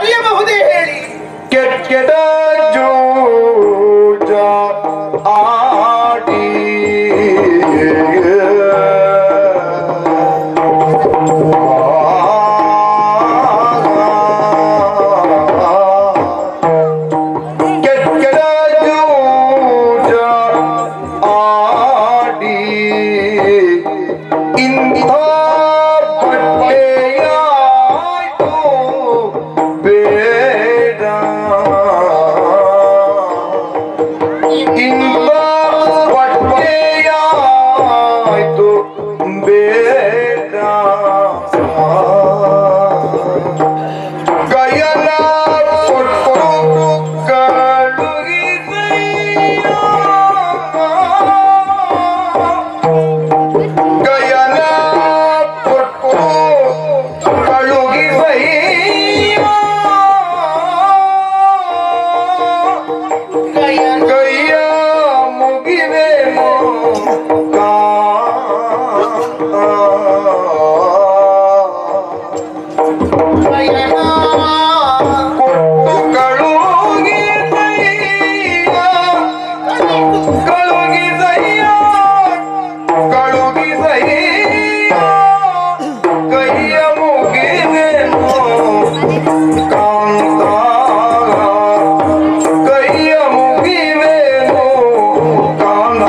ಕಲಿಯಬಹುದೇ ಹೇಳಿ ಕೆಟ್ಟ ಕೆಟ್ಟ ಜೂಜ ಆಡಿ ಕೆಟ್ಟ ಕೆಟ್ಟ ಜೂಜ ಆಡಿ ಇಂಥ ಬಟ್ಟೆಯಾಯ್ತು ಬೇಡ ಇಂಥ ಬಟ್ಟೆಯಾಯ್ತು ಬೇಡ ಗಯನ ಕೊಟ್ಟು ಕಳುಹಿಸಯ್ಯ ಗಯನ ಕೊಟ್ಟು ಕಳುಹಿಸಯ್ಯ ಕೈಯ ಮುಗಿವೆನು ಕೊಟ್ಟು ಕಳುಹಿಸಯ್ಯ ಕಳುಹಿಸಯ್ಯ ಕಳುಹಿಸಯ್ಯ ಕೈಯ ಮುಗಿವೆನು ಕಾಂತ ಕೈಯ ಮುಗಿವೆನು ಕಾಂತ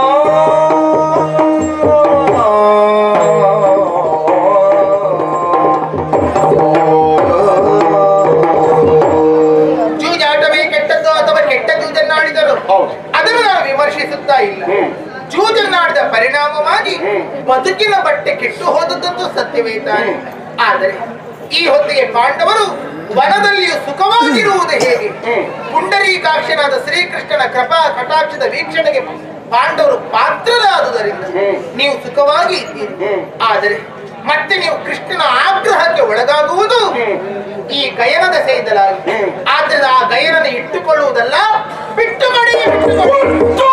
ಜೂಜಾಟವೇ ಕೆಟ್ಟದ್ದು ಅಥವಾ ಕೆಟ್ಟ ಜೂಜನ್ನಾಡಿದರು ಹೌದು. ಅದನ್ನು ನಾನು ವಿಮರ್ಶಿಸುತ್ತಾ ಇಲ್ಲ ಜೂಜನ್ನಾಡಿದ ಪರಿಣಾಮವಾಗಿ ಬದುಕಿನ ಬಟ್ಟೆ ಕೆಟ್ಟು ಹೋದದ್ದಂತೂ ಸತ್ಯವೇ ತಾನೆ ಆದರೆ ಈ ಹೊತ್ತಿಗೆ ಪಾಂಡವರು ವನದಲ್ಲಿಯೂ ಸುಖವಾಗಿರುವುದು ಹೇಗೆ ಪುಂಡರೀಕಾಕ್ಷನಾದ ಶ್ರೀಕೃಷ್ಣನ ಕೃಪಾ ಕಟಾಕ್ಷದ ವೀಕ್ಷಣೆಗೆ ಪಾಂಡವರು ಪಾತ್ರರಾದುದರಿಂದ ನೀವು ಸುಖವಾಗಿ ಇದ್ದೀರಿ ಆದರೆ ಮತ್ತೆ ನೀವು ಕೃಷ್ಣನ ಆಗ್ರಹಕ್ಕೆ ಒಳಗಾಗುವುದು ಈ ಗಯನದ ಸೇದಲಾಗಿ ಆದ್ದರಿಂದ ಆ ಗಯನನ ಇಟ್ಟುಕೊಳ್ಳುವುದಲ್ಲ ಬಿಟ್ಟು ಕಡೆಗೆ ಬಿಟ್ಟು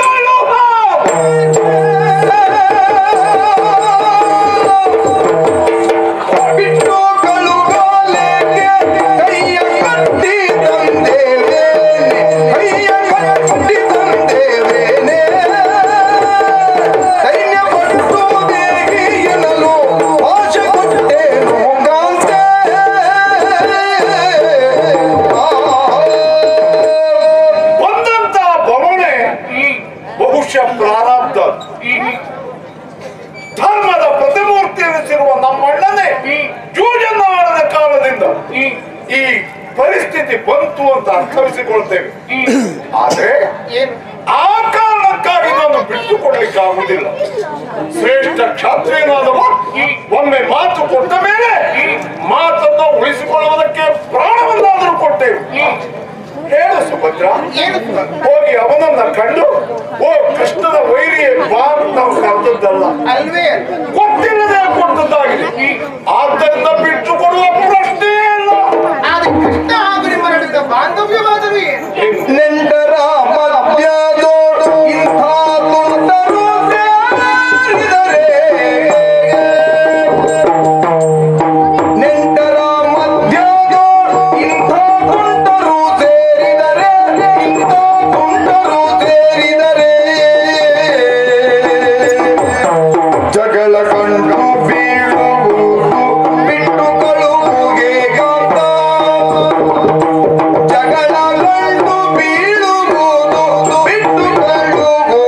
ಬಿಟ್ಟು ಕಳುಗಾಲೆಗೆ ಕೈಯ ಕಟ್ಟಿ ತಂದೇವೇನೆ ಕೈಯ ಕಟ್ಟಿ ತಂದೇವೇನೆ ಸೈನ್ಯ ಪಟ್ಟು ದೇಗಿ ಎನ್ನಲು ಆಶೆ ಕೊಟ್ಟೇನು ಗಾಂತೆ ಬಂದಂತ ಬವಣೆ ಬಹುಶಃ ಪ್ರಾರಬ್ಧ ಧರ್ಮದ ಪ್ರತಿಮೂರ್ತಿ ಎನಿಸಿರುವ ನಮ್ಮಣ್ಣನೇ ಜೂಜನ್ನಾಡದ ಕಾಲದಿಂದ ಈ ಪರಿಸ್ಥಿತಿ ಬಂತು ಅಂತ ಅರ್ಥವಿಸಿಕೊಳ್ತೇವೆ ಆದ್ರೆ ಏನು ಆ ಕಾರಣಕ್ಕಾಗಿ ನಾನು ಬಿಟ್ಟುಕೊಡ್ಲಿಕ್ಕೆ ಆಗುವುದಿಲ್ಲ ಶ್ರೇಷ್ಠ ಕ್ಷಾತ್ರಿಯನಾದವ ಒಮ್ಮೆ ಮಾತು ಕೊಟ್ಟ ಮೇಲೆ ಮಾತನ್ನು ಉಳಿಸಿಕೊಳ್ಳುವುದಕ್ಕೆ ಪ್ರಾಣವನ್ನಾದರೂ ಕೊಟ್ಟೇವೆ ಹೇಳು ಸುಭದ್ರ ಏನು ಹೋಗಿ ಅವನನ್ನ ಕಂಡು ಓ ಕೃಷ್ಣನ ವೈರಿಯೇ ಬಾ ಅಂತ ನಾವು ಕರೆದದ್ದಲ್ಲ ಅಲ್ವೇ ಅಲ್ಲ ಕೊಟ್ಟಿಲ್ಲದೆ ಕೊಟ್ಟದ್ದಾಗಿದೆ ಆದ್ದರಿಂದ ಬಿಟ್ಟು ಕೊಡುವ ಪ್ರಶ್ನೆಯೇ ಇಲ್ಲ ಆದ್ರೆ ಕೃಷ್ಣ ಹಾಗೂ ನಿಮ್ಮ ನಡುವಿನ ಬಾಂಧವ್ಯವಾದರೂ ಏನು ನೆಂಟರ ಮಧ್ಯದೋಡು ಇಂಥ ತುಂಟರು ಸೇರಿದರೆ ನೆಂಟರ ಮಧ್ಯದೋಡು ಇಂಥ ತುಂಟರು ಸೇರಿದರೆ ಇಂಥ ತುಂಟರು ಸೇರಿದರೆ ಜಗಳ ಕಂಡು ಬೀಳುವುದು ಬಿಟ್ಟು ಕಳುವುಗೆ ಗಾತ ಜಗಳ ಕಂಡು ಬೀಳುವುದು ಬಿಟ್ಟು ಕಳುವು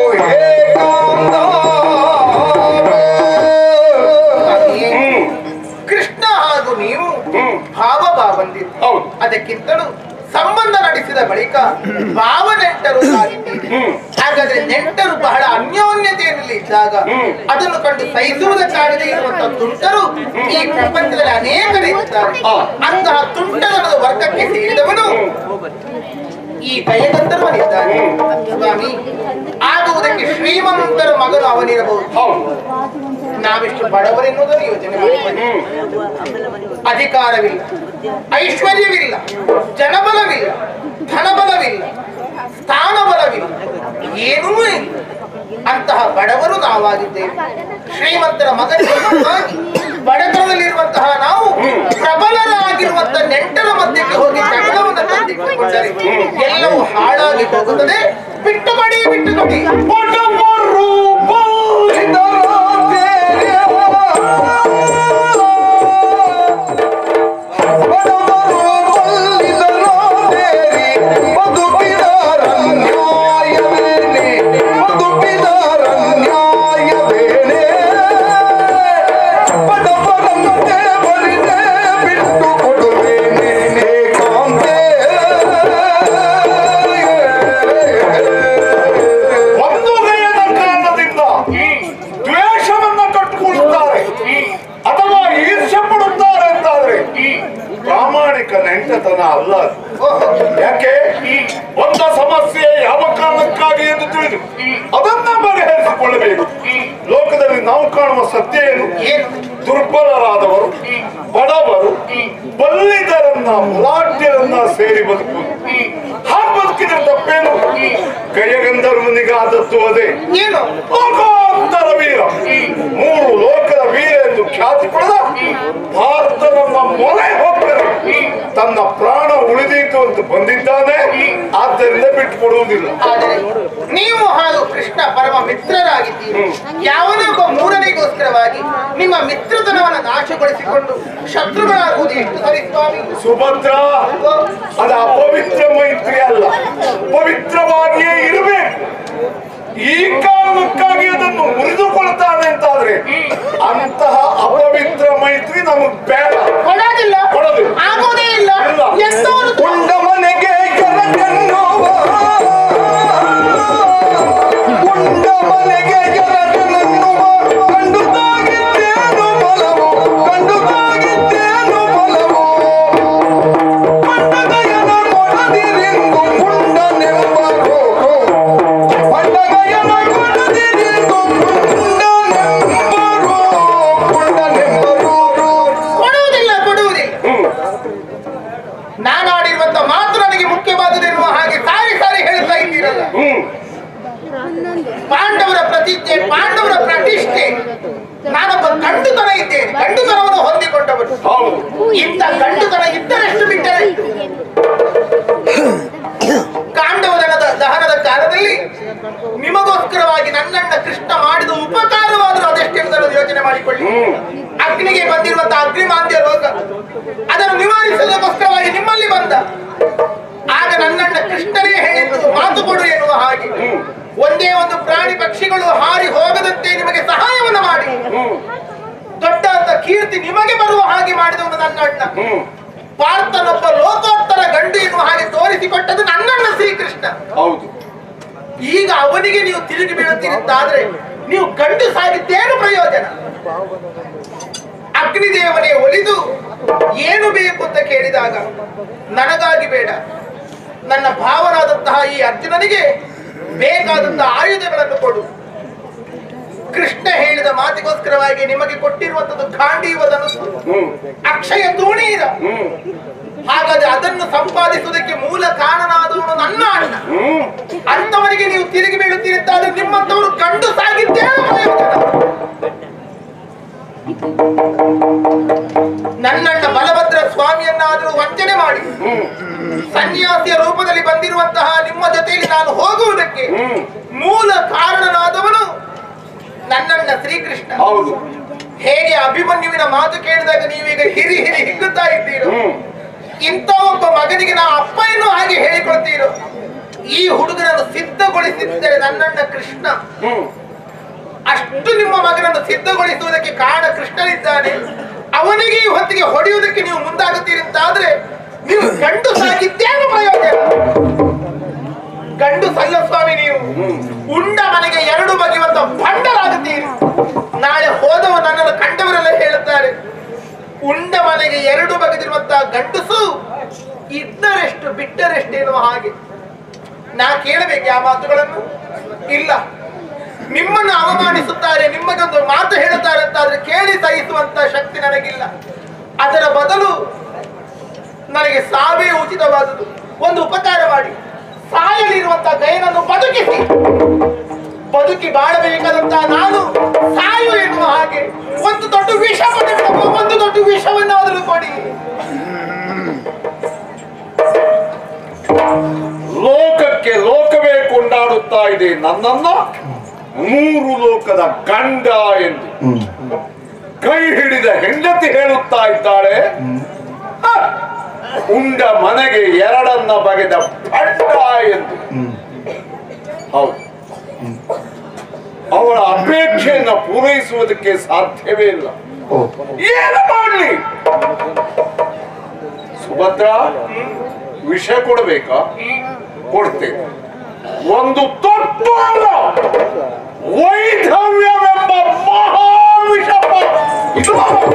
ಏಕಾಂತ ಕೃಷ್ಣ ಹಾಗೂ ನೀವು ಭಾವ ಭಾವಂದಿರು ಹೌದು. ಅದಕ್ಕಿಂತಲೂ ಸಂಬಂಧ ನಡೆಸಿದ ಬಳಿಕ ಭಾವ ನೆಂಟರು ಆಗಿದ್ದೀರಿ ಹಾಗಾದ್ರೆ ನೆಂಟರು ಬಹಳ ಅನ್ಯೋನ್ಯತೆಯಲ್ಲಿ ಇದ್ದಾಗ ಅದನ್ನು ಕಂಡು ಸಹಿಸುವುದಕ್ಕಾಗದೇ ಇರುವಂತಹ ತುಂಟರು ಈ ಪ್ರಪಂಚದಲ್ಲಿ ಅನೇಕರಿದ್ದಾರೆ ಅಂತಹ ತುಂಟತನದ ವರ್ಗಕ್ಕೆ ಸೇರಿದವನು ಈ ದಯಗಂಧರ್ವನಿದ್ದಾನೆ ಸ್ವಾಮಿ ಆಗುವುದಕ್ಕೆ ಶ್ರೀಮಂತರ ಮಗನು ಅವನಿರಬಹುದು ಹೌದು ನಾವೆಷ್ಟು ಬಡವರೆನ್ನುವುದನ್ನು ಯೋಚನೆ ಮಾಡಿಕೊಳ್ಳಿ ಅಧಿಕಾರವಿಲ್ಲ ಐಶ್ವರ್ಯವಿಲ್ಲ ಜನಬಲವಿಲ್ಲ ಧನಬಲವಿಲ್ಲ ಸ್ಥಾನಬಲವಿಲ್ಲ ಏನೂ ಇಲ್ಲ ಅಂತಹ ಬಡವರು ನಾವಾಗಿದ್ದೇವೆ ಶ್ರೀಮಂತರ ಮಗನಿಗೆ ಮಕ್ಕಳಾಗಿ ಬಡತನದಲ್ಲಿರುವಂತಹ ನಾವು ಪ್ರಬಲರಾಗಿರುವಂತಹ ನೆಂಟರ ಮಧ್ಯಕ್ಕೆ ಹೋಗಿ ಜಗಳವನ್ನು ತಂದಿಟ್ಟುಕೊಂಡರೆ ಎಲ್ಲವೂ ಹಾಳಾಗಿ ಹೋಗುತ್ತದೆ ಬಿಟ್ಟು ಕೊಡಿ ಬಿಟ್ಟು ಕೊಡಿ ಬಡವರು ಒಂದು ಗಯದ ಕಾರಣದಿಂದ ದ್ವೇಷವನ್ನ ಕಟ್ಟಿಕೊಳ್ಳುತ್ತಾರೆ ಅಥವಾ ಈರ್ಷ್ಯ ಪಡುತ್ತಾರೆ ಅಂತಾದ್ರೆ ಪ್ರಾಮಾಣಿಕ ನೆಂಟತನ ಅಲ್ಲ ಅದು. ಓಹೋ ಯಾಕೆ ಒಂದ ಸಮಸ್ಯೆ ಯಾವ ಕಾರಣಕ್ಕಾಗಿ ಎಂದು ತಿಳಿದು ಅದನ್ನ ಬಗೆಹರಿಸಿಕೊಳ್ಳಬೇಕು ಲೋಕದಲ್ಲಿ ನಾವು ಕಾಣುವ ಸತ್ಯ ಏನು ಏನು ದುರ್ಬಲರಾದವರು ಬಡವರು ಬಲ್ಲಿದರನ್ನ ಮುಲಾಟ್ಯರನ್ನ ಸೇರಿ ಬದುಕುವುದು ಹಾಗೆ ಬದುಕಿದ್ರೆ ತಪ್ಪೇನು ಕೈಯಗಂಧರ್ವನಿಗಾದದ್ದು ಅದೇ ಏನು ಲೋಕೋತ್ತರ ವೀರ ಮೂರು ಲೋಕದ ವೀರ ಎಂದು ಖ್ಯಾತಿ ಪಡೆದ ಭಾರತನನ್ನ ಮೊರೆ ಹೋಗ್ತಾರೆ ತನ್ನ ಪ್ರಾಣ ಉಳಿದೀತು ಅಂತ ಬಂದಿದ್ದಾನೆ ಆದ್ದರಿಂದ ಬಿಟ್ಟು ಕೊಡುವುದಿಲ್ಲ ಆದರೆ ನೀವು ಹಾಗೂ ಕೃಷ್ಣ ಪರಮ ಮಿತ್ರರಾಗಿದ್ದೀರಿ ಯಾವನೊಬ್ಬ ಮೂರನಿಗೋಸ್ಕರವಾಗಿ ನಿಮ್ಮ ಮಿತ್ರತನವನ್ನು ನಾಶಗೊಳಿಸಿಕೊಂಡು ಶತ್ರುಗಳಾಗುವುದು ಎಷ್ಟು ಸರಿ ಸ್ವಾಮಿ ಸುಭದ್ರ ಅದು ಅಪವಿತ್ರ ಮೈತ್ರಿ ಅಲ್ಲ ಪವಿತ್ರವಾಗಿಯೇ ಇರಬೇಕು ಈ ಕಾರಣಕ್ಕಾಗಿ ಅದನ್ನು ಮುರಿದುಕೊಳ್ತಾನೆ ಅಂತಾದ್ರೆ ಅಂತಹ ಅಪವಿತ್ರ ಮೈತ್ರಿ ನಮಗ್ ಬೇಡ ಕೊಡೋದಿಲ್ಲ ಕೊಡೋದಿಲ್ಲ. ಆಗೋದೇ ಇಲ್ಲ ಇಲ್ಲ. ಎಂತವರು ಉಂಡ ಮನೆಗೆ ಕೆರಟೆನ್ನುವ ಉಂಡ ಮನೆಗೆ ಕೆರಟೆನ್ನುವ ಕಂಡು ತಾಗಿದ್ದೇನು ಬಲವು ಕಂಡು ತಾಗಿದ್ದೇನು ಬಲವು ಪಂಡಗಯನ ಕೊಡದಿರಿಂದು ಉಂಡನೆಂಬರು ಪಂಡಗಯನ ಕೊಡದಿರಿಂದು ಉಂಡನೆಂಬರು ಉಂಡನೆಂಬರು ಕೊಡುವುದಿಲ್ಲ ಕೊಡುವುದಿಲ್ಲ ನಾನಾಡಿರುವಂತ ಮಾತು ನನಗೆ ಮುಖ್ಯವಾದುದೆನ್ನುವ ಹಾಗೆ ಸಾರಿ ಸಾರಿ ಹೇಳ್ತಾ ಇದ್ದೀರಲ್ಲ ಪಾಂಡವರ ಪ್ರತಿಜ್ಞೆ ಪಾಂಡವರ ಪ್ರತಿಷ್ಠೆ ನಾನೊಬ್ಬ ಗಂಡುತನ ಇದ್ದೇನೆ ಗಂಡುತನವನ್ನು ಹೊಂದಿಕೊಂಡವರು ಹೌದು ಇಂಥ ಗಂಡುತನ ಇದ್ದರೆಷ್ಟು ಬಿಟ್ಟರೆ ಕಾಂಡವದನದ ದಹನದ ಕಾಲದಲ್ಲಿ ನಿಮಗೋಸ್ಕರವಾಗಿ ನನ್ನಣ್ಣ ಕೃಷ್ಣ ಮಾಡಿದ ಉಪಕಾರವಾದರೂ ಅದೆಷ್ಟೆಂದು ಯೋಚನೆ ಮಾಡಿಕೊಳ್ಳಿ ಅಗ್ನಿಗೆ ಬಂದಿರುವಂತಹ ಅಗ್ನಿಮಾಂದ್ಯ ರೋಗ ಅದನ್ನು ನಿವಾರಿಸೋದಕ್ಕೋಸ್ಕರವಾಗಿ ನಿಮ್ಮಲ್ಲಿ ಬಂದ ಆಗ ನನ್ನಣ್ಣ ಕೃಷ್ಣನೇ ಹೇಳಿದ್ದು ಮಾತು ಕೊಡು ಎನ್ನುವ ಹಾಗೆ ಒಂದೇ ಒಂದು ಪ್ರಾಣಿ ಪಕ್ಷಿಗಳು ಹಾರಿ ಹೋಗದಂತೆ ನಿಮಗೆ ಸಹಾಯವನ್ನು ಮಾಡಿ ದೊಡ್ಡ ಅಂತ ಕೀರ್ತಿ ನಿಮಗೆ ಬರುವ ಹಾಗೆ ಮಾಡಿದವನು ನನ್ನ ಅಣ್ಣ ಪಾರ್ಥನೊಬ್ಬ ಲೋಕೋತ್ತರ ಗಂಡು ಎನ್ನುವ ಹಾಗೆ ತೋರಿಸಿಕೊಟ್ಟದ್ದು ನನ್ನಣ್ಣ ಶ್ರೀಕೃಷ್ಣ ಹೌದು ಈಗ ಅವನಿಗೆ ನೀವು ತಿರುಗಿ ಬೀಳುತ್ತೀರಂತಾದ್ರೆ ನೀವು ಗಂಡು ಸಾಗಿದ್ದೇನು ಪ್ರಯೋಜನ ಅಗ್ನಿದೇವನೇ ಒಲಿದು ಏನು ಬೇಕು ಅಂತ ಕೇಳಿದಾಗ ನನಗಾಗಿ ಬೇಡ ನನ್ನ ಭಾವನಾದಂತಹ ಈ ಅರ್ಜುನನಿಗೆ ಬೇಕಾದಂತಹ ಆಯುಧಗಳನ್ನು ಕೊಡು ಕೃಷ್ಣ ಹೇಳಿದ ಮಾತಿಗೋಸ್ಕರವಾಗಿ ನಿಮಗೆ ಕೊಟ್ಟಿರುವಂತದ್ದು ಖಾಂಡೀವದನು ಅಕ್ಷಯ ತೂಣೀರ ಹಾಗಾದ್ರೆ ಅದನ್ನು ಸಂಪಾದಿಸುವುದಕ್ಕೆ ಮೂಲ ಕಾರಣನಾದವನು ನನ್ನ ಅಣ್ಣ ಅಂತವನಿಗೆ ನೀವು ತಿರುಗಿ ಬೀಳುತ್ತೀರಂತಾದ್ರೆ ನಿಮ್ಮಂತವರು ಕಂಡು ಸಾಗಿದ್ದೇನು ಪ್ರಯೋಜನ ನನ್ನಣ್ಣ ಬಲಭದ್ರ ಸ್ವಾಮಿಯನ್ನಾದರೂ ವಂಚನೆ ಮಾಡಿ ಸನ್ಯಾಸಿಯ ರೂಪದಲ್ಲಿ ಬಂದಿರುವಂತಹ ನಿಮ್ಮ ಜೊತೆಯಲ್ಲಿ ನಾನು ಹೋಗುವುದಕ್ಕೆ ಮೂಲ ಕಾರಣನಾದವನು ನನ್ನಣ್ಣ ಶ್ರೀಕೃಷ್ಣ ಹೌದು ಹೇಗೆ ಅಭಿಮನ್ಯುವಿನ ಮಾತು ಕೇಳಿದಾಗ ನೀವೀಗ ಹಿರಿ ಹಿರಿ ಹಿಗ್ಗುತ್ತಾ ಇದ್ದೀರೋ ಇಂಥ ಒಬ್ಬ ಮಗನಿಗೆ ನಾ ಅಪ್ಪ ಎನ್ನುವ ಹಾಗೆ ಹೇಳಿಕೊಳ್ತೀರೋ ಈ ಹುಡುಗನನ್ನು ಸಿದ್ಧಗೊಳಿಸಿದ್ದರೆ ನನ್ನಣ್ಣ ಕೃಷ್ಣ ಅಷ್ಟು ನಿಮ್ಮ ಮಗನನ್ನು ಸಿದ್ಧಗೊಳಿಸುವುದಕ್ಕೆ ಕಾರಣ ಕೃಷ್ಣನಿದ್ದಾನೆ ಅವನಿಗೆ ಈ ಹೊತ್ತಿಗೆ ಹೊಡೆಯುವುದಕ್ಕೆ ನೀವು ಮುಂದಾಗುತ್ತೀರಿ ಅಂತಾದ್ರೆ ನೀವು ಗಂಡು ಸಾಗಿದ್ದೇನು ಪ್ರಯೋಜನ ಗಂಡು ಸಲ್ಲ ಸ್ವಾಮಿ ನೀವು ಉಂಡ ಮನೆಗೆ ಎರಡು ಬಗೆಯುವಂತ ಭಂಡರಾಗುತ್ತೀರಿ ನಾಳೆ ಹೋದವ ನನ್ನನ್ನು ಕಂಡವರೆಲ್ಲ ಹೇಳುತ್ತಾರೆ ಉಂಡ ಮನೆಗೆ ಎರಡು ಬಗೆದಿರುವಂತಹ ಗಂಡಸು ಇದ್ದರೆಷ್ಟು ಬಿಟ್ಟರೆಷ್ಟು ಎನ್ನುವ ಹಾಗೆ ನಾ ಕೇಳಬೇಕು ಆ ಮಾತುಗಳನ್ನು ಇಲ್ಲ ನಿಮ್ಮನ್ನು ಅವಮಾನಿಸುತ್ತಾರೆ ನಿಮಗೊಂದು ಮಾತು ಹೇಳುತ್ತಾರೆ ಅಂತಾದ್ರೆ ಕೇಳಿ ಸಹಿಸುವಂತ ಶಕ್ತಿ ನನಗಿಲ್ಲ ಅದರ ಬದಲು ನನಗೆ ಸಾವೇ ಉಚಿತವಾದುದು ಒಂದು ಉಪಕಾರ ಮಾಡಿ ಸಾಯಲಿರುವಂತ ಗಯನನ್ನು ಬದುಕಿಸಿ ಬದುಕಿ ಬಾಳಬೇಕಾದಂತ ನಾನು ಸಾಯು ಎನ್ನುವ ಹಾಗೆ ಒಂದು ದೊಡ್ಡ ವಿಷ ಕೊಟ್ಟಿಬಿಡಪ್ಪ, ಒಂದು ದೊಡ್ಡ ವಿಷವನ್ನಾದರೂ ಕೊಡಿ ಲೋಕಕ್ಕೆ ಲೋಕವೇ ಕೊಂಡಾಡುತ್ತಾ ಇದೆ ನನ್ನನ್ನ ಮೂರು ಲೋಕದ ಗಂಡ ಎಂದು ಕೈ ಹಿಡಿದ ಹೆಂಡತಿ ಹೇಳುತ್ತಾ ಇದ್ದಾಳೆ ಹ, ಉಂಡ ಮನೆಗೆ ಎರಡನ್ನ ಬಗೆದ ಪಂಡ ಎಂದು ಹೌದು ಅವಳ ಅಪೇಕ್ಷೆಯನ್ನ ಪೂರೈಸುವುದಕ್ಕೆ ಸಾಧ್ಯವೇ ಇಲ್ಲ ಏನು ಮಾಡಲಿ ಸುಭದ್ರ ವಿಷ ಕೊಡಬೇಕಾ ಕೊಡ್ತೇನೆ ಒಂದು ತೊಟ್ಟು ಅಲ್ಲ ವೈಧವ್ಯವೆಂಬ ಮಹಾವಿಷ ಇದು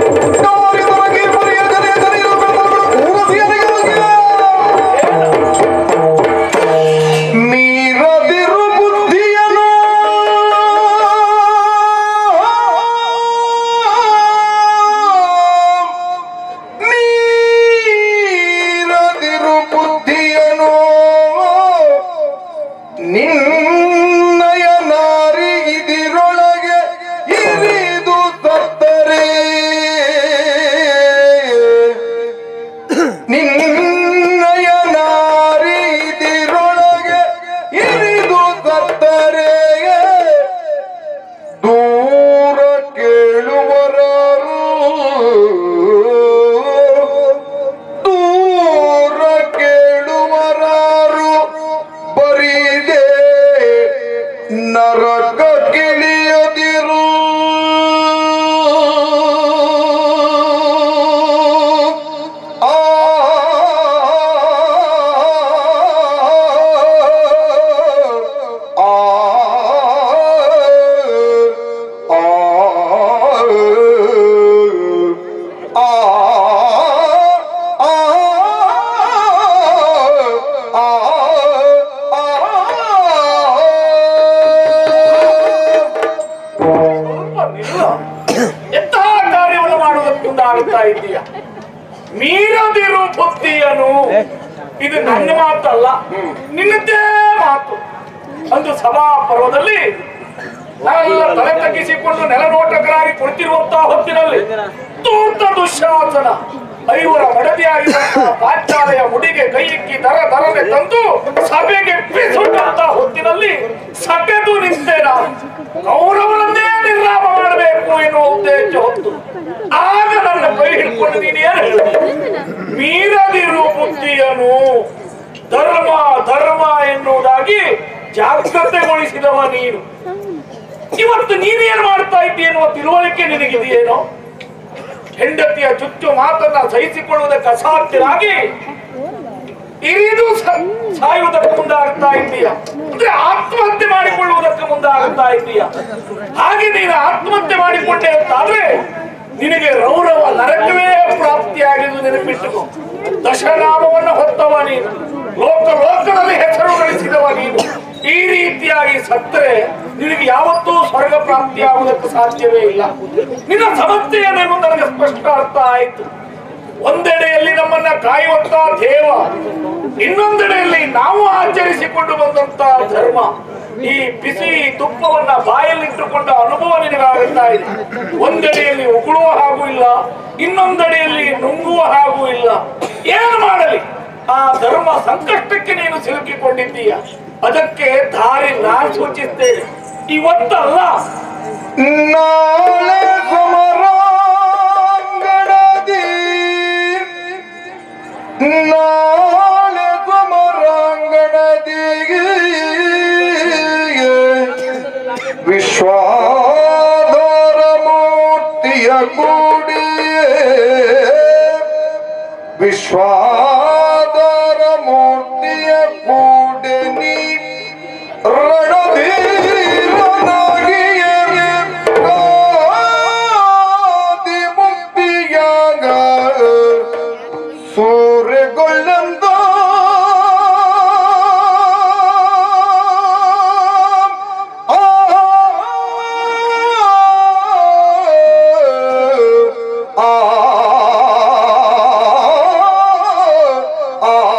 ಮೀರದಿರು ಬುದ್ಧಿಯನು ಮೀರದಿರು ಬುದ್ಧಿಯನು ನಿನ್ನಯ ನಾರಿ ಇದಿರೊಳಗೆ ಇರಿದು ಸತ್ತರೆ ನಿನ್ನಯ ನಾರಿ ಇದಿರೊಳಗೆ ಇರಿದು ಸತ್ತರೆ ದೂರ ಕೇಳುವರಾರು ದೂರ ಕೇಳುವರಾರು ಬರೀದೆ ನರಕ ಕಿಳಿಯದಿರು ಆ ಆ ಎಂತಹ ಕಾರ್ಯವನ್ನು ಮಾಡುವುದಕ್ಕೆ ಮುಂದಾಗುತ್ತಾ ಇದ್ದೀಯ ಮೀರದಿರು ಬುದ್ಧಿಯನು ಇದು ನನ್ನ ಮಾತಲ್ಲ ನಿನ್ನದೇ ಮಾತು ಒಂದು ಸಭಾ ಪರ್ವದಲ್ಲಿ ನಾವೆಲ್ಲ ತಲೆ ತಗ್ಗಿಸಿಕೊಂಡು ನೆಲನೋಟಕರಾಗಿ ಕುಳಿತಿರುವಂತಹ ಹೊತ್ತಿನಲ್ಲಿ ತೂರ್ತ ದುಶ್ಯಾಸನ ಐವರ ಮಡದಿಯಾಗಿರುವಂತಹ ಪಾಂಚಾಲೆಯ ಮುಡಿಗೆ ಕೈಯಿಕ್ಕಿ ದರ ದರನೆ ತಂದು ಸಭೆಗೆ ಬಿಸುಟ್ಟಂತಹ ಹೊತ್ತಿನಲ್ಲಿ ಸಭೆದು ನಿಂತೆ ನಾನು ಕೌರವರನ್ನೇ ನಿರ್ಲಾಪ ಮಾಡಬೇಕು ಎನ್ನುವ ಉದ್ದೇಶ ಹೊತ್ತು ಆಗ ನನ್ನ ಕೈ ಹಿಡ್ಕೊಂಡು ನೀನು ಏನು ಹೇಳಿದೆ ಮೀರದಿರು ಬುದ್ಧಿಯನು ಧರ್ಮ ಧರ್ಮ ಎನ್ನುವುದಾಗಿ ಜಾಗ್ರತೆಗೊಳಿಸಿದವ ನೀನು ಇವತ್ತು ನೀನೇನ್ ಮಾಡ್ತಾ ಇದ್ದೀ ಎನ್ನುವ ತಿಳುವಳಿಕೆ ನಿನಗಿದೆಯೇನೋ ಹೆಂಡತಿಯ ಚುಚ್ಚು ಮಾತನ್ನ ಸಹಿಸಿಕೊಳ್ಳುವುದಕ್ಕೆ ಅಸಾಧ್ಯರಾಗಿ ಇರಿದು ಸ- ಸಾಯುವುದಕ್ಕೆ ಮುಂದಾಗುತ್ತಾ ಇದ್ದೀಯ ಅಂದ್ರೆ ಆತ್ಮಹತ್ಯೆ ಮಾಡಿಕೊಳ್ಳುವುದಕ್ಕೆ ಮುಂದಾಗುತ್ತಾ ಇದ್ದೀಯ ಹಾಗೆ ನೀನು ಆತ್ಮಹತ್ಯೆ ಮಾಡಿಕೊಂಡೆ ಅಂತಾದ್ರೆ ನಿನಗೆ ರೌರವ ನರಕವೇ ಪ್ರಾಪ್ತಿಯಾಗಿದ್ದು ನೆನಪಿಟ್ಟುಕೋ ದಶನಾಮವನ್ನು ಹೊತ್ತವ ನೀನು ಲೋಕ ಲೋಕದಲ್ಲಿ ಹೆಸರು ಗಳಿಸಿದವ ನೀನು ಈ ರೀತಿಯಾಗಿ ಸತ್ತರೆ ನಿನಗೆ ಯಾವತ್ತೂ ಸ್ವರ್ಗ ಪ್ರಾಪ್ತಿಯಾಗುವುದಕ್ಕೆ ಸಾಧ್ಯವೇ ಇಲ್ಲ ನಿನ್ನ ಸಮಸ್ಯೆ ಏನೆಂದು ನನಗೆ ಸ್ಪಷ್ಟ ಅರ್ಥ ಆಯಿತು ಒಂದೆಡೆಯಲ್ಲಿ ನಮ್ಮನ್ನ ಕಾಯುವಂತ ದೇವ ಇನ್ನೊಂದೆಡೆಯಲ್ಲಿ ನಾವು ಆಚರಿಸಿಕೊಂಡು ಬಂದಂತ ಧರ್ಮ ಈ ಬಿಸಿ ತುಪ್ಪವನ್ನ ಬಾಯಲ್ಲಿಟ್ಟುಕೊಂಡ ಅನುಭವ ನಿನಗಾಗುತ್ತಾ ಇದೆ ಒಂದೆಡೆಯಲ್ಲಿ ಉಗುಳುವ ಹಾಗೂ ಇಲ್ಲ ಇನ್ನೊಂದೆಡೆಯಲ್ಲಿ ನುಂಗುವ ಹಾಗೂ ಇಲ್ಲ ಏನು ಮಾಡಲಿ ಆ ಧರ್ಮ ಸಂಕಷ್ಟಕ್ಕೆ ನೀನು ಸಿಲುಕಿಕೊಂಡಿದ್ದೀಯ ಅದಕ್ಕೆ ದಾರಿ ನಾನು ಸೂಚಿಸ್ತೇನೆ ಇವತ್ತಲ್ಲ ನಾಳೆ ಸಮರಾಂಗಣದಿ ನಾಳೆ ಸಮರಾಂಗಣದಿ ವಿಶ್ವಾಧಾರ ಮೂರ್ತಿಯ ಕೂಡಿ ವಿಶ್ವಾಧಾರ ಮೂರ್ತಿಯ ಕೂಡಿ ನೀ ಸೂರ್ಯಗೊಳ್ಳಂದ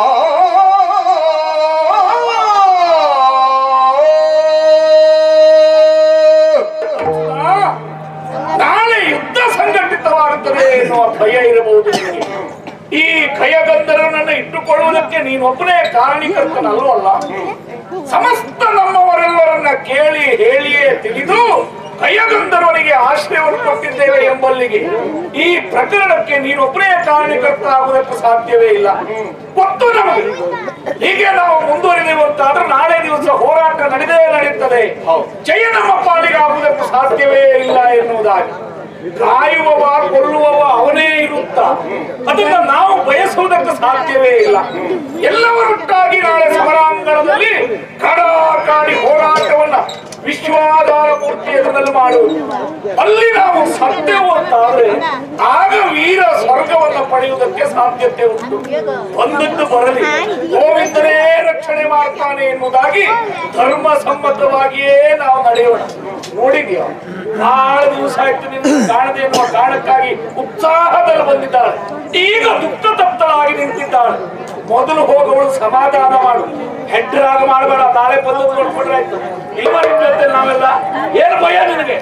ಆ ಪ್ರಕರಣಕ್ಕೆ ನೀನೊಬ್ಬನೇ ಕಾರಣೀಕರ್ತನಲ್ವಲ್ಲ ಸಮಸ್ತ ನಮ್ಮವರೆಲ್ಲರನ್ನ ಕೇಳಿ ಹೇಳಿಯೇ ತಿಳಿದು ಕೈಯಗಂಧರ್ವನಿಗೆ ಆಶ್ರಯವನ್ನು ಕೊಟ್ಟಿದ್ದೇವೆ ಎಂಬಲ್ಲಿಗೆ ಈ ಪ್ರಕರಣಕ್ಕೆ ನೀನೊಬ್ಬನೇ ಕಾರಣೀಕರ್ತ ಆಗುವುದಕ್ಕೆ ಸಾಧ್ಯವೇ ಇಲ್ಲ ಗೊತ್ತು ನಮಗೆ ಹೀಗೆ ನಾವು ಮುಂದುವರಿದೇವಂತಾದ್ರೆ ನಾಳೆ ದಿವಸ ಹೋರಾಟ ನಡೆದೇ ನಡೆಯುತ್ತದೆ ಜಯ ನಮ್ಮ ಪಾಲಿಗೆ ಆಗುವುದಕ್ಕೆ ಸಾಧ್ಯವೇ ಇಲ್ಲ ಎನ್ನುವುದಾಗಿ ಕಾಯುವವ ಕೊಲ್ಲುವವ ಅವನೇ ಇರುತ್ತ ಅದನ್ನ ನಾವು ಬಯಸುವುದಕ್ಕೆ ಸಾಧ್ಯವೇ ಇಲ್ಲ ಎಲ್ಲವರೊಟ್ಟಾಗಿ ನಾಳೆ ಸಮರಾಂಗಣದಲ್ಲಿ ಕಡಾಕಾಡಿ ಹೋರಾಟವನ್ನ ವಿಶ್ವಾಧಾರ ಮೂರ್ತಿ ಎದುರಲ್ಲಿ ಮಾಡುವುದು ಅಲ್ಲಿ ನಾವು ಸತ್ಯವು ಅಂತಾದ್ರೆ ಆಗ ವೀರ ಸ್ವರ್ಗವನ್ನ ಪಡೆಯುವುದಕ್ಕೆ ಸಾಧ್ಯತೆ ಉಂಟು ಒಂದದ್ದು ಬರಲಿ ಗೋವಿಂದನೇ ರಕ್ಷಣೆ ಮಾಡ್ತಾನೆ ಎನ್ನುವುದಾಗಿ ಧರ್ಮ ಸಮ್ಮತವಾಗಿಯೇ ನಾವು ನಡೆಯೋಣ ನೋಡಿದ್ಯಾ ಬಹಳ ದಿವಸ ಆಯ್ತು ನಿನ್ನ ಕಾಣದೆ ಎನ್ನುವ ಕಾರಣಕ್ಕಾಗಿ ಉತ್ಸಾಹದಲ್ಲಿ ಬಂದಿದ್ದಾಳೆ ಈಗ ದುಃಖ ತಪ್ತಳಾಗಿ ನಿಂತಿದ್ದಾಳೆ ಮೊದಲು ಹೋಗುವಳು ಸಮಾಧಾನ ಮಾಡು ಹೆಡ್ರಾಗ ಮಾಡಬೇಡ ನಾಳೆ ಬಂದು ನೋಡ್ಕೊಂಡ್ರೆ ಆಯ್ತು ಇಲ್ವ ನಿಮ್ ಜೊತೆ ನಾವೆಲ್ಲ ಏನು ಭಯ ನಿನಗೆ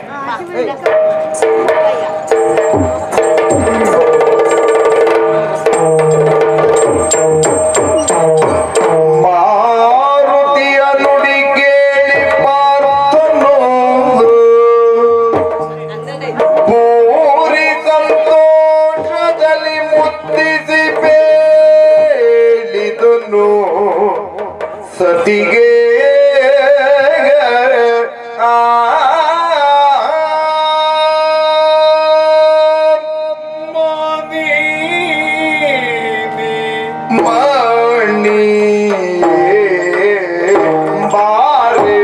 ಮಾರುತಿಯ ನುಡಿ ಕೇಳಿ ಪಾರ್ಥನೊಂದು ಪೂರಿ ಸಂತೋಷದಲ್ಲಿ ಮುತ್ತಿಸಿ ಬೇಡಿದನು ಸತಿಗೆ ಆ ಮಣಿ ಬಾರೆ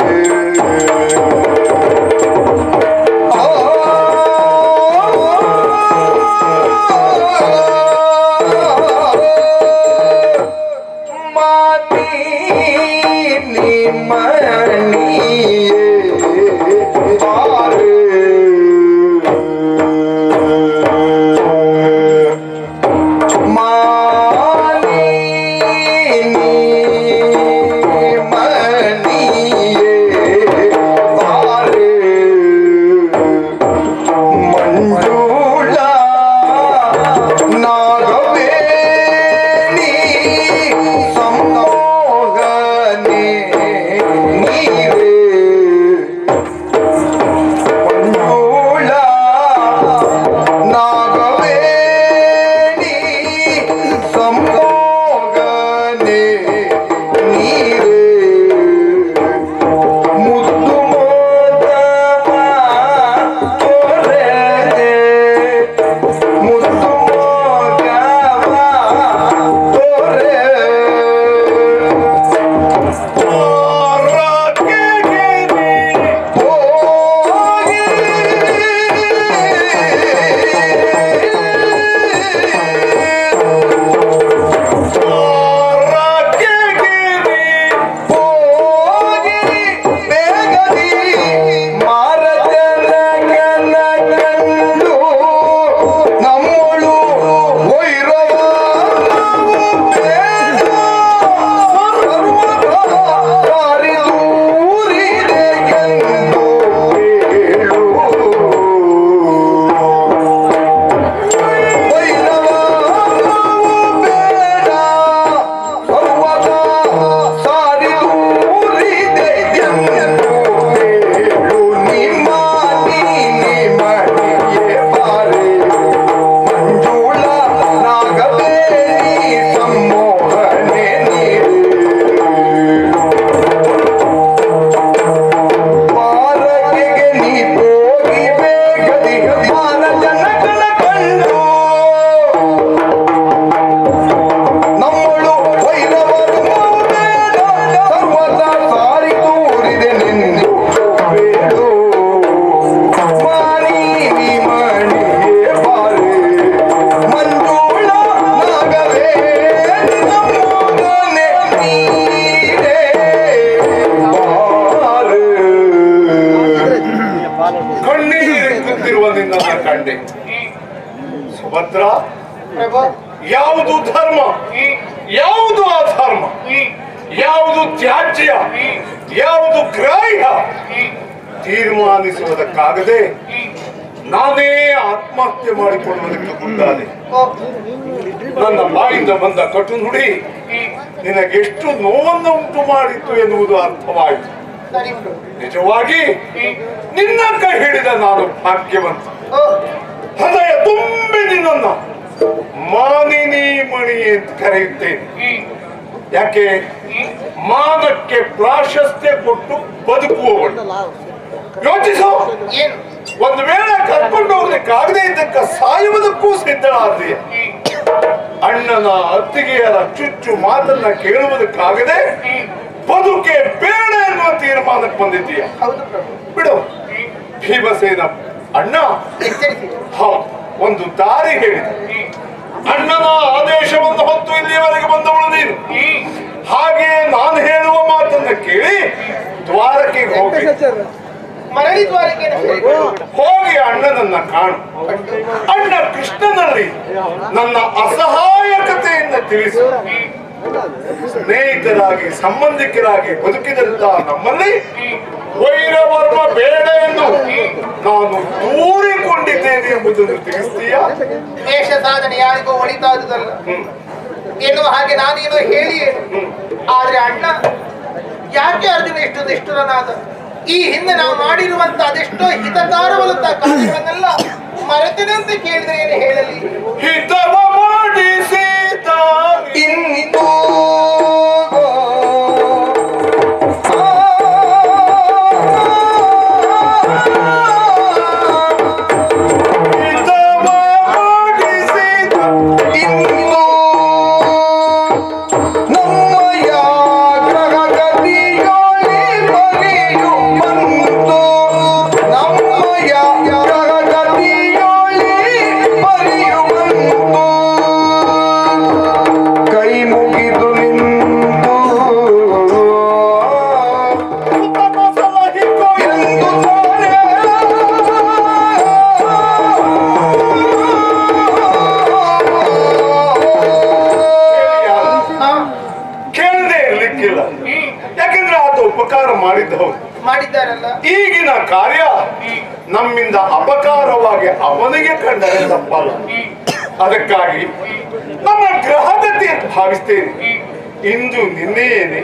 ಮಣಿ ಮಣಿ ಬಾರೆ ನಾಗವೇಣಿ ಸಂಭೋಗನೆ ನೀರೇ ಮುದ್ದು ಮೋದವ ತೋರೆ ಮುದ್ದು ಮೋದವ ತೋರೆ ಮಾರಗೆಗೆ ನೀ ಹೋಗಿ ಬೇಗದಿ ಮಾನ ಜನಗಳ ಕಂಡು ನಮ್ಮಳು ವೈರವರು ಬೇಡ ಸರ್ವದ ಸಾರಿ ತೋರಿದೆ ನಿಂದು ಬೇಡು ಮಾರಿ ಮಣಿಯೇ ಬಾರೆ ಮಂಜುಳ ನಾಗವೇ ನಮ್ಮೊಡನೆ ನೀರೇ ಬಾರೆ ಕಣ್ಣೀರು ಕುಂತಿರುವ ನಿನ್ನ ಕಂಡೆ ಸುಭದ್ರ ಪ್ರಭು ಯಾವುದು ಧರ್ಮ ಯಾವುದು ಅಧರ್ಮ ಯಾವುದು ತ್ಯಾಜ್ಯ ಯಾವುದು ಗ್ರಾಹ್ಯ ತೀರ್ಮಾನಿಸುವುದಕ್ಕಾಗದೆ ನಾನೇ ಆತ್ಮಹತ್ಯೆ ಮಾಡಿಕೊಳ್ಳುವುದಕ್ಕೆ ಮುಂದಾದೆ ಓ, ನನ್ನ ಬಾಯಿಂದ ಬಂದ ಕಟು ನುಡಿ ನಿನಗೆಷ್ಟು ನೋವನ್ನು ಉಂಟು ಮಾಡಿತ್ತು ಎನ್ನುವುದು ಅರ್ಥವಾಯಿತು ಸರಿ ಪ್ರಭು ನಿಜವಾಗಿ ನಿನ್ನ ಕೈ ಹಿಡಿದ ನಾನು ಭಾಗ್ಯವಂತ ಓ ಹೃದಯ ತುಂಬಿ ನಿನ್ನನ್ನ ಮಾನಿನಿ ಮಣಿ ಅಂತ ಕರೆಯುತ್ತೇನೆ ಯಾಕೆ ಮಾನಕ್ಕೆ ಪ್ರಾಶಸ್ತ್ಯ ಕೊಟ್ಟು ಬದುಕುವವಳು ಯೋಚಿಸು ಏನು ಒಂದು ವೇಳೆ ಕರ್ಕೊಂಡು ಹೋಗ್ಲಿಕ್ಕಾಗದೇ ಇದ್ದಕ್ಕ ಸಾಯುವುದಕ್ಕೂ ಸಿದ್ಧಳಾದೀಯ ಅಣ್ಣನ ಅತ್ತಿಗೆಯರ ಚುಚ್ಚು ಮಾತನ್ನ ಕೇಳುವುದಕ್ಕಾಗದೆ ಬದುಕೆ ಬೇಡ ಎನ್ನುವ ತೀರ್ಮಾನಕ್ಕೆ ಬಂದಿದ್ದೀಯ ಹೌದು ಪ್ರಭು ಬಿಡು ಭೀಮಸೇನ ಅಣ್ಣ ಎಚ್ಚರಿಸಿ ಹೌದು ಒಂದು ದಾರಿ ಹೇಳಿದ ಅಣ್ಣನ ಆದೇಶವನ್ನು ಹೊತ್ತು ಇಲ್ಲಿಯವರೆಗೆ ಬಂದವಳು ನೀನು ಹಾಗೆ ನಾನು ಹೇಳುವ ಮಾತನ್ನ ಕೇಳಿ ದ್ವಾರಕ್ಕೆ ಹೋಗಿ ಮರಳಿ ದ್ವಾರಕೆಯನ್ನು ಸೇರಿಕೊಂಡು ಹೋಗಿ ಅಣ್ಣನನ್ನ ಕಾಣು ಅಣ್ಣ ಕೃಷ್ಣನಲ್ಲಿ ನನ್ನ ಅಸಹಾಯಕತೆಯಿಂದ ತಿಳಿಸು ಸ್ನೇಹಿತರಾಗಿ ಸಂಬಂಧಿಕರಾಗಿ ಬದುಕಿದಂತ ನಮ್ಮಲ್ಲಿ ವೈರವರ್ಮ ಬೇಡ ಎಂದು ನಾನು ದೂರಿಕೊಂಡಿದ್ದೇನೆ ಎಂಬುದನ್ನು ತಿಳಿಸ್ತೀಯಾ ವೇಷ ಸಾಧನೆ ಯಾರಿಗೂ ಒಳಿತಾದುದಲ್ಲ ಎನ್ನುವ ಹಾಗೆ ನಾನೇನೋ ಹೇಳಿ ಆದ್ರೆ ಅಣ್ಣ ಯಾಕೆ ಅರ್ಜುನ ಇಷ್ಟು ನಿಷ್ಠುರನಾದ ಈ ಹಿಂದೆ ನಾವು ಮಾಡಿರುವಂತ ಅದೆಷ್ಟೋ ಹಿತಕಾರವಾದಂತ ಕಾರ್ಯವನ್ನೆಲ್ಲ ಮರೆತನಂತೆ ಕೇಳಿದ್ರೆ ಏನು ಹೇಳಲಿ ಹಿತವ ಮಾಡಿಸಿದ ಇಂದು ಹಿತವ ಮಾಡಿಸಿದ ಇಂದು ನಮ್ಮಯ ಗ್ರಹಗತಿಯೊಳಿ ಬಗೆಯು ಬಂತು ನಮ್ಮಯ ಗ್ರಹಗತಿಯೊಳಿ ಬಗೆಯು ಬಂತು ಕೈ ಮುಗಿದು ನಿಂತು ಎಂದು ಆ, ಕೇಳದೆ ಇರ್ಲಿಕ್ಕಿಲ್ಲ ಯಾಕೆಂದ್ರೆ ಆತ ಉಪಕಾರ ಮಾಡಿದ್ದವನು ಮಾಡಿದ್ದಾರಲ್ಲ ಈಗಿನ ಕಾರ್ಯ ನಮ್ಮಿಂದ ಅಪಕಾರವಾಗಿ ಅವನಿಗೆ ಕಂಡರೆ ತಪ್ಪಲ್ಲ ಅದಕ್ಕಾಗಿ ನಮ್ಮ ಗ್ರಹಗತಿ ಅಂತ ಭಾವಿಸ್ತೇನೆ ಇಂದು ನಿನ್ನೆಯೇನೆ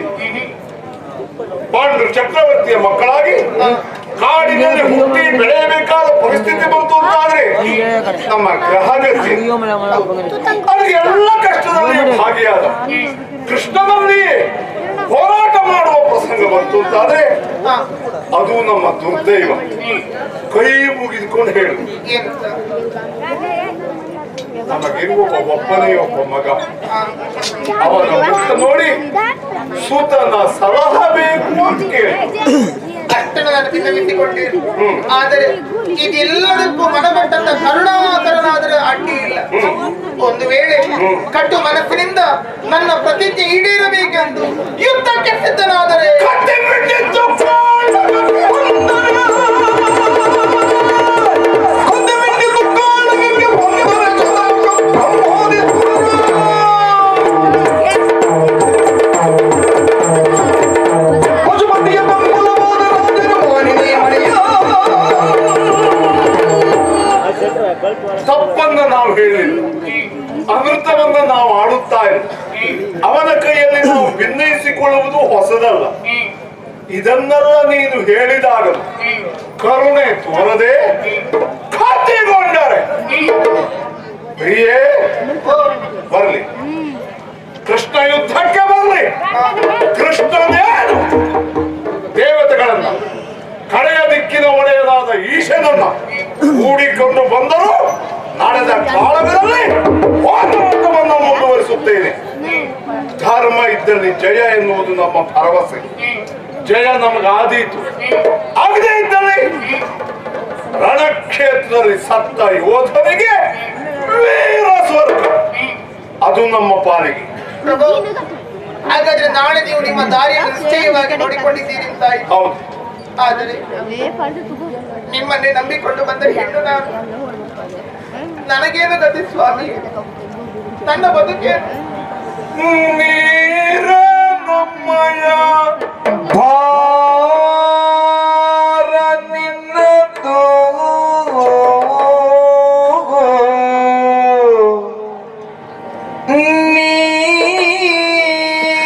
ಪಾಂಡು ಚಕ್ರವರ್ತಿಯ ಮಕ್ಕಳಾಗಿ ಕಾಡಿನಲ್ಲಿ ಹುಟ್ಟಿ ಬೆಳೆಯಬೇಕಾದ ಪರಿಸ್ಥಿತಿ ಬಂತು ಅಂತಾದ್ರೆ ನಮ್ಮ ಗ್ರಹಗತಿ ಅವರಿಗೆ ಎಲ್ಲ ಕಷ್ಟದಲ್ಲಿ ಭಾಗಿಯಾದ ಕೃಷ್ಣನಲ್ಲಿಯೇ ಹೋರಾಟ ಮಾಡುವ ಪ್ರಸಂಗ ಬಂತು ಅಂತಾದ್ರೆ ಆ, ಅದು ನಮ್ಮ ದುರ್ದೈವ ಕೈ ಮುಗಿದುಕೊಂಡು ಹೇಳು ಏನು ಸರ್? ನಮಗಿರುವ ಒಬ್ಬನೇ ಒಬ್ಬ ಮಗ ಆ, ಅವನ ಮುಖ ನೋಡಿ ಸೂತನ ಸಲಹಾ ಬೇಕು ಅಂತ ಕೇಳಿ ಅಷ್ಟನ್ನು ನಾನು ವಿನ್ನವಿಸಿಕೊಂಡಿರು ಆದರೆ ಇದೆಲ್ಲದಕ್ಕೂ ಮನಬಟ್ಟಂತ ಕರುಣಾಕರನಾದರೆ ಅಡ್ಡಿ ಇಲ್ಲ ಒಂದು ವೇಳೆ ಕಟ್ಟು ಮನಸ್ಸಿನಿಂದ ನನ್ನ ಪ್ರತಿಜ್ಞೆ ಈಡೇರಬೇಕೆಂದು ಯುದ್ಧಕ್ಕೆ ಸಿದ್ಧನಾದರೆ ಕತ್ತೆ ಬಿಟ್ಟಿದ್ದು ತಪ್ಪನ್ನ ನಾವು ಹೇಳಿಲ್ಲ ಅಮೃತವನ್ನ ನಾವು ಆಡುತ್ತಾ ಇಲ್ಲ ಅವನ ಕೈಯಲ್ಲಿ ನಾವು ಭಿನ್ನಯಿಸಿಕೊಳ್ಳುವುದು ಹೊಸದಲ್ಲ ಇದನ್ನೆಲ್ಲ ನೀನು ಹೇಳಿದಾಗ ಕರುಣೆ ತೋರದೆ ಖಾತೆಗೊಂಡರೆ ಪ್ರಿಯೇ ಬರ್ಲಿ ಕೃಷ್ಣ ಯುದ್ಧಕ್ಕೆ ಬರ್ಲಿ ಕೃಷ್ಣನೇನು ದೇವತೆಗಳನ್ನ ಕಡೆಯ ದಿಕ್ಕಿನ ಒಡೆಯದಾದ ಈಶನನ್ನ ಕೂಡಿಕೊಂಡು ಬಂದರು ನಡೆದ ಕಾಲಗಳಲ್ಲಿ ಹೋರಾಟವನ್ನು ಮುಂದುವರಿಸುತ್ತೇನೆ ಧರ್ಮ ಇದ್ದಲ್ಲಿ ಜಯ ಎನ್ನುವುದು ನಮ್ಮ ಭರವಸೆ ಜಯ ನಮಗಾದೀತು ಆಗದೇ ಇದ್ದಲ್ಲಿ ರಣಕ್ಷೇತ್ರದಲ್ಲಿ ಸತ್ತ ಯೋಧನಿಗೆ ವೀರ ಸ್ವರ್ಗ ಅದು ನಮ್ಮ ಪಾಲಿಗೆ ಪ್ರಭು ಹಾಗಾದ್ರೆ ನಾಳೆ ನೀವು ನಿಮ್ಮ ದಾರಿಯನ್ನು ನಿಶ್ಚಯವಾಗಿ ನೋಡಿಕೊಂಡಿದ್ದೀರಿ ಅಂತಾಯ್ತು ಹೌದು ಆದರೆ ನಿಮ್ಮನ್ನೇ ನಂಬಿಕೊಂಡು ಬಂದ ಹೆಣ್ಣು ನಾನು ನನಗೇನು ಗತಿ ಸ್ವಾಮಿ ನನ್ನ ಬದುಕೇನು ನೀರ ನಮ್ಮಯ ಭಾರ ನಿನ್ನದು ನೀರ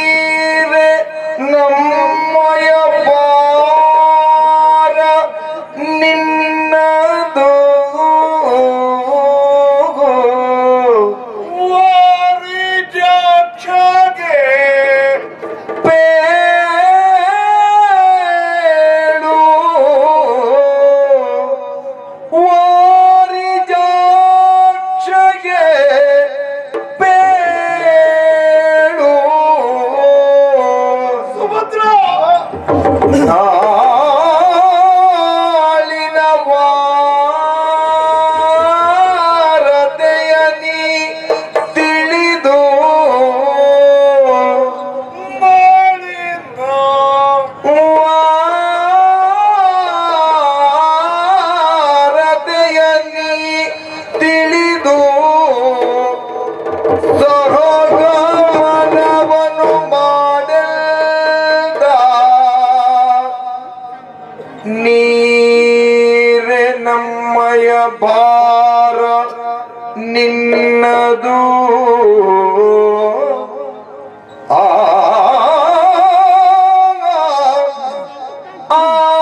ಪಾರ ನಿನ್ನದು ಆ ಆ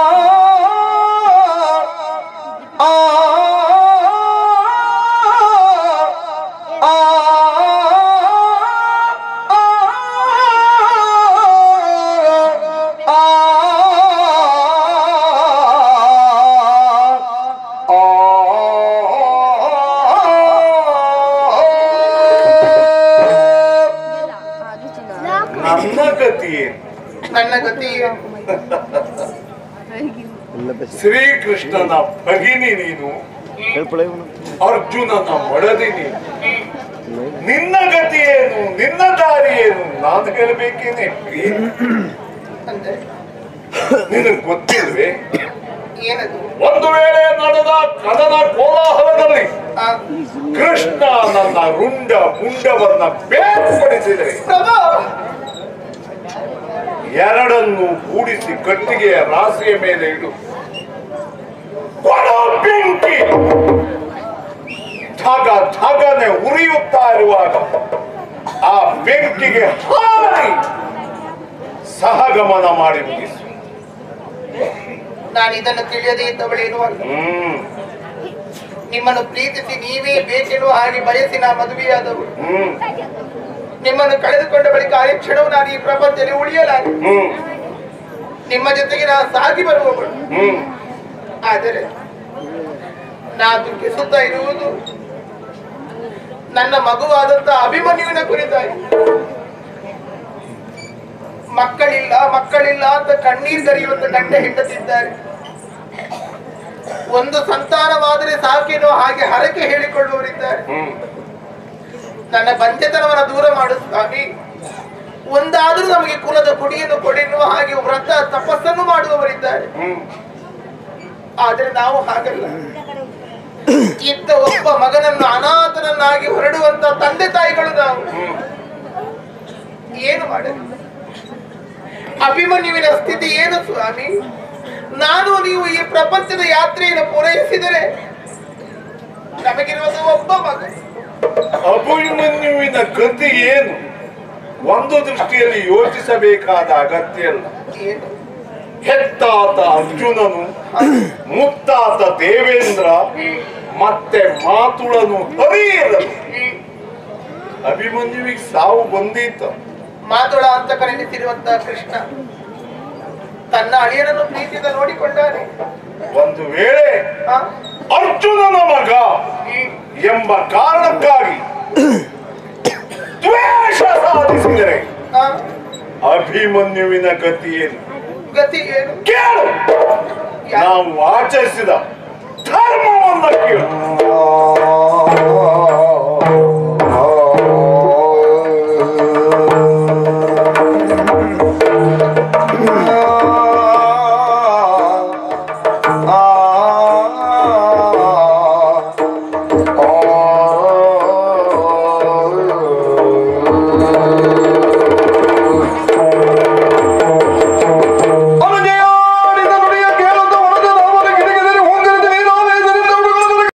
ಆ ನನ್ನ ಗತಿ ಏನು ನನ್ನ ಗತಿ ಶ್ರೀಕೃಷ್ಣನ ಭಗಿನಿ ನೀನು ಅರ್ಜುನನ ಮಡದಿ ನೀನು ನಿನ್ನ ಗತಿ ಏನು ನಿನ್ನ ದಾರಿ ಏನು ನಾನು ಹೇಳಬೇಕೇನೆ ಅಂದ್ರೆ ನಿನಗೆ ಗೊತ್ತಿಲ್ವೇ ಏನದು ಒಂದು ವೇಳೆ ನಡೆದ ಕದನ ಕೋಲಾಹಲದಲ್ಲಿ ಆ, ಕೃಷ್ಣ ನನ್ನ ರುಂಡ ಮುಂಡವನ್ನ ಬೇರ್ಪಡಿಸಿದರೆ ಪ್ರಭು ಎರಡನ್ನು ಕೂಡಿಸಿ ಕಟ್ಟಿಗೆಯ ರಾಶಿಯ ಮೇಲೆ ಇಡು ಕೊಡು ಬೆಂಕಿ ಧಗ ಧಗನೆ ಉರಿಯುತ್ತಾ ಇರುವಾಗ ಆ ಬೆಂಕಿಗೆ ಹಾರಿ ಸಹಗಮನ ಮಾಡಿ ಮುಗಿಸು ನಾನು ಇದನ್ನು ತಿಳಿಯದೇ ಇದ್ದವಳೇನು ಅಲ್ಲ ಹ್ಮ್ ನಿಮ್ಮನ್ನು ಪ್ರೀತಿಸಿ ನೀವೇ ಬೇಕೆನ್ನುವ ಹಾಗೆ ಬಯಸಿ ನಾ ಮದುವೆಯಾದವರು ಹ್ಮ್ ನಿಮ್ಮನ್ನು ಕಳೆದುಕೊಂಡ ಬಳಿಕ ಆ ಕ್ಷಣವು ನಾನು ಈ ಪ್ರಪಂಚದಲ್ಲಿ ಉಳಿಯಲಾರೆ ಹ್ಮ್ ನಿಮ್ಮ ಜೊತೆಗೆ ನಾ ಸಾಗಿ ಬರುವವಳು ಹ್ಮ್ ಆದರೆ ನಾ ದುಃಖಿಸುತ್ತಾ ಇರುವುದು ನನ್ನ ಮಗುವಾದಂತ ಅಭಿಮನ್ಯುವಿನ ಕುರಿತಾಗಿ ಮಕ್ಕಳಿಲ್ಲ ಮಕ್ಕಳಿಲ್ಲ ಅಂತ ಕಣ್ಣೀರ್ ಕರೆಯುವಂತ ಗಂಡ ಹೆಂಡತಿದ್ದಾರೆ ಒಂದು ಸಂತಾನವಾದರೆ ಸಾಕೇನೋ ಹಾಗೆ ಹರಕೆ ಹೇಳಿಕೊಳ್ಳುವವರಿದ್ದಾರೆ ಹ್ಮ್ ನನ್ನ ಬಂಚತನವನ್ನ ದೂರ ಮಾಡು ಸ್ವಾಮಿ ಒಂದಾದರೂ ನಮಗೆ ಕುಲದ ಕುಡಿಯನ್ನು ಕೊಡೆನ್ನುವ ಹಾಗೆ ವ್ರತ ತಪಸ್ಸನ್ನು ಮಾಡುವವರಿದ್ದಾರೆ ಹ್ಮ್ ಆದ್ರೆ ನಾವು ಹಾಗಲ್ಲ ಇದ್ದ ಒಬ್ಬ ಮಗನನ್ನು ಅನಾಥನನ್ನಾಗಿ ಹೊರಡುವಂತ ತಂದೆ ತಾಯಿಗಳು ನಾವು ಏನು ಮಾಡಲಿ ಅಭಿಮನ್ಯುವಿನ ಸ್ಥಿತಿ ಏನು ಸ್ವಾಮಿ ನಾನು ನೀವು ಈ ಪ್ರಪಂಚದ ಯಾತ್ರೆಯನ್ನು ಪೂರೈಸಿದರೆ ನಮಗಿರುವುದು ಒಬ್ಬ ಮಗ ಅಭಿಮನ್ಯುವಿನ ಗತಿ ಏನು ಒಂದು ದೃಷ್ಟಿಯಲ್ಲಿ ಯೋಚಿಸಬೇಕಾದ ಅಗತ್ಯ ಇಲ್ಲ ಏನು ಹೆತ್ತಾತ ಅರ್ಜುನನು ಮುತ್ತಾತ ದೇವೇಂದ್ರ ಮತ್ತೆ ಮಾತುಳನು ಹರಿಯರನು ಅಭಿಮನ್ಯುವಿಗೆ ಸಾವು ಬಂದೀತ ಮಾತುಳ ಅಂತ ಕರೆಯುತ್ತಿರುವಂತ ಕೃಷ್ಣ ತನ್ನ ಅಳಿಯನನ್ನು ಪ್ರೀತಿಯಿಂದ ನೋಡಿಕೊಂಡಾನೆ ಒಂದು ವೇಳೆ ಆ? ಅರ್ಜುನನ ಮಗ ಎಂಬ ಕಾರಣಕ್ಕಾಗಿ ದ್ವೇಷ ಸಾಧಿಸಿದರೆ ಆ? ಅಭಿಮನ್ಯುವಿನ ಗತಿ ಏನು ಗತಿ ಏನು ಕೇಳು ನಾವು ಆಚರಿಸಿದ ಧರ್ಮವನ್ನ ಕೇಳು ಆ